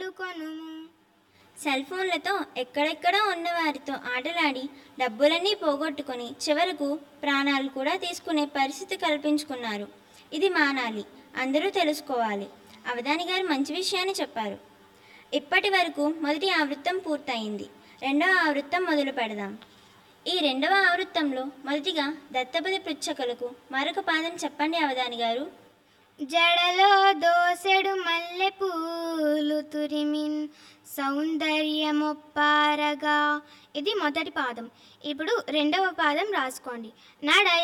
పండ్లు కొనుము సెల్ ఫోన్లతో ఎక్కడెక్కడో ఉన్నవారితో ఆటలాడి డబ్బులన్నీ పోగొట్టుకొని చివరకు ప్రాణాలు కూడా తీసుకునే పరిస్థితి కల్పించుకున్నారు ఇది మానాలి అందరూ తెలుసుకోవాలి అవధాని గారు మంచి విషయాన్ని చెప్పారు ఇప్పటి వరకు మొదటి ఆవృత్తం పూర్తయింది రెండవ ఆవృత్తం మొదలు పెడదాం ఈ రెండవ ఆవృత్తంలో మొదటిగా దత్తపది పృచ్ఛకులకు మరొక పాదం చెప్పండి అవధాని గారు జడలో దోసెడు మల్లె పూలు తురిమిన్ సౌందర్యమొప్పారగా ఇది మొదటి పాదం ఇప్పుడు రెండవ పాదం రాసుకోండి నడయ